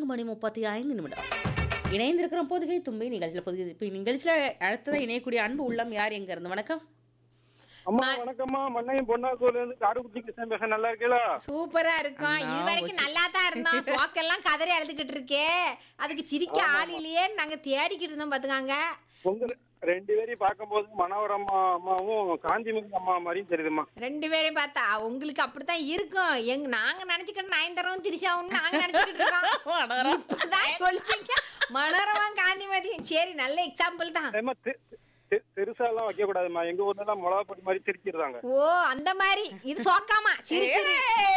மணி முப்பத்தி ஐந்து நிமிடம் இணைந்திருக்கிறோம் பொதுகை தும்பி நிகழ்ச்சியில் பொதுகை இப்போ நிகழ்ச்சியில் அடுத்ததான் இணையக்கூடிய அன்பு உள்ளம் யார் எங்க இருந்து வணக்கம் அம்மா வணக்கம்மா மண்ணையும் பொன்னாக்கூர்ல இருந்து காடுகுச்சி கிருஷ்ணன் பேச நல்லா இருக்கீங்களா சூப்பரா இருக்கும் அண்ணா, இது வரைக்கும் வச்சு- நல்லா தான் இருந்தோம் சோக்கெல்லாம் கதறி அழுதுகிட்டு இருக்கே அதுக்கு சிரிக்க ஆள் இல்லையே நாங்க தேடிக்கிட்டு இருந்தோம் பாத்துக்காங்க உங்க ரெண்டு பேரையும் பார்க்கும்போது மனோகர் அம்மா அம்மாவும் காந்திமதி அம்மா மாதிரியும் தெரியுதுமா ரெண்டு பேரையும் பார்த்தா உங்களுக்கு அப்படித்தான் இருக்கும் எங்க நாங்க நினைச்சுக்கிட்டு நயன்தரவும் திரிசாவும் நாங்க நினைச்சுக்கிட்டு இருக்கோம் இப்பதான் சொல்லுவீங்க மனோரமா காந்திமதி சரி நல்ல எக்ஸாம்பிள் தான் ஏம்மா, தெ- தெ- பெருசா எல்லாம் வைக்க கூடாதுமா எங்க ஊர்ல எல்லாம் மிளகா பொடி மாதிரி திரிச்சிருந்தாங்க ஓ அந்த மாதிரி இது சோக்காமா சிரிச்சிரு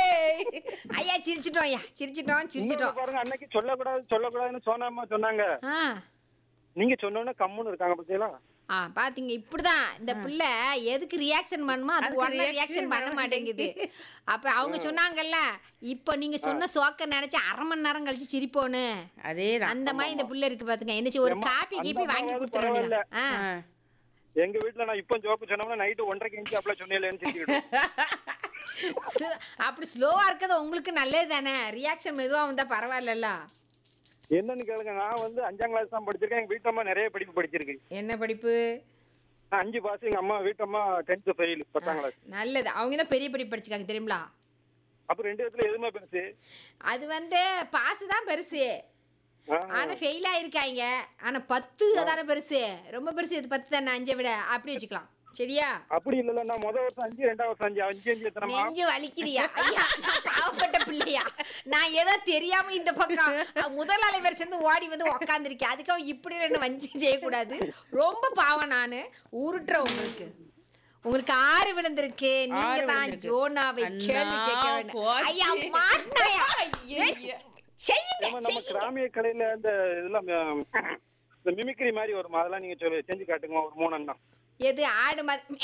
ஐயா சிரிச்சிட்டோம் ஐயா சிரிச்சிட்டோம் சிரிச்சிட்டோம் இன்னொன்னு பாருங்க அன்னைக்கு சொல்லக்கூடாது சொல்லக்கூடாதுன்னு சோனாம்மா சொன்னாங்க ஆ நீங்க சொன்னோன்னே கம்முன்னு இருக்காங்க பத்தியெல்லாம் ஆ பாத்தீங்க இப்படிதான் இந்த பிள்ளை எதுக்கு ரியாக்ஷன் பண்ணுமோ அது அதுக்கு உடனே reaction ரியாக்ஷன் பண்ண பண்ண மாட்டேங்குது அப்ப அவங்க சொன்னாங்கல்ல இப்போ நீங்க சொன்ன சோக்க நினைச்சு அரை மணி நேரம் கழிச்சு சிரிப்போன்னு அதே அந்த மாதிரி இந்த புள்ள இருக்கு பாத்துங்க என்னச்சு ஒரு ஏம்மா, காப்பி அந்த கீப்பி வாங்கி அம்மாவாவது கொடுத்துற வேண்டியது ஆ எங்க வீட்டுல நான் இப்ப ஜோக்கு சொன்னோம்னா நைட்டு ஒன்றரை இன்ச்சு அப்பல சொன்னேன்னு சிரிச்சுக்கிட்டு சு- அப்படி ஸ்லோவா இருக்கிறது உங்களுக்கு நல்லது தானே ரியாக்ஷன் மெதுவா வந்தா பரவாயில்லல்ல என்னன்னு கேளுங்க நான் வந்து அஞ்சாம் கிளாஸ் தான் படிச்சிருக்கேன் எங்க வீட்டம்மா நிறைய படிப்பு படிச்சிருக்கு என்ன படிப்பு நான் அஞ்சு பாஸ் எங்க அம்மா வீட்டம்மா டென்த் ஃபெயில் பத்தாம் கிளாஸ் நல்லது அவங்க தான் பெரிய படிப்பு படிச்சுக்காங்க தெரியுங்களா அப்ப ரெண்டு இடத்துல எதுவுமே பெருசு அது வந்து பாசு தான் பெருசு ஆ. ஆனா ஃபெயில் ஆயிருக்காங்க ஆனா பத்து அதான பெருசு ரொம்ப பெருசு இது பத்து தானே அஞ்சை விட அப்படி வச்சுக்கலாம் சரியா அப்படி இல்ல நான் முத வருஷம் அஞ்சு ரெண்டாவது வருஷம் அஞ்சு அஞ்சு அஞ்சு எத்தனைமா நெஞ்சு வலிக்குதியா ஐயா நான் பாவப்பட்ட பிள்ளையா நான் ஏதோ தெரியாம இந்த பக்கம் முதலாளி பேர் சேர்ந்து ஓடி வந்து உக்காந்துருக்கேன் அதுக்காக இப்படி என்ன வஞ்சி செய்யக்கூடாது ரொம்ப பாவம் நானு உருட்டுறேன் உங்களுக்கு உங்களுக்கு ஆறு விழுந்திருக்கு நீங்க ஆறு தான் விழுந்திருக்கு. ஜோனாவை கேள்வி கேட்க அண்ணா, வேண்டும் போச்சு. ஐயா மாட்டினாயா செய்யுங்க ஏம்மா, நம்ம செய்யுங்க கிராமிய கலையில இந்த இதெல்லாம் அஹ், இந்த மிமிக்ரி மாதிரி வருமா அதெல்லாம் நீங்க சொல்லி செஞ்சு காட்டுங்க ஒரு மூணு அண்ணா எது ஆடு மாதிரி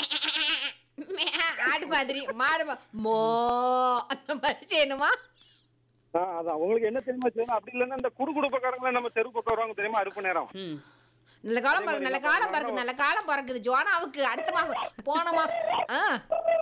ஆடு மாதிரி மாடு மா- மோ அந்த மாதிரி செய்யணுமா ஆ அதான் உங்களுக்கு என்ன தெரியுமா செய்யணும் அப்படி இல்லைன்னா இந்த குடு குடுப்பக்காரங்களை நம்ம தெரு பக்கம் வருவாங்க தெரியுமா அறுப்பு நேரம் ம் நல்ல காலம் அதே பிறகு மாதிரி நல்ல தான் காலம் பண்ணுவாங்க. பிறகு நல்ல காலம் பிறக்குது ஜோனாவுக்கு அடுத்த மாசம் போன மாசம் ஆ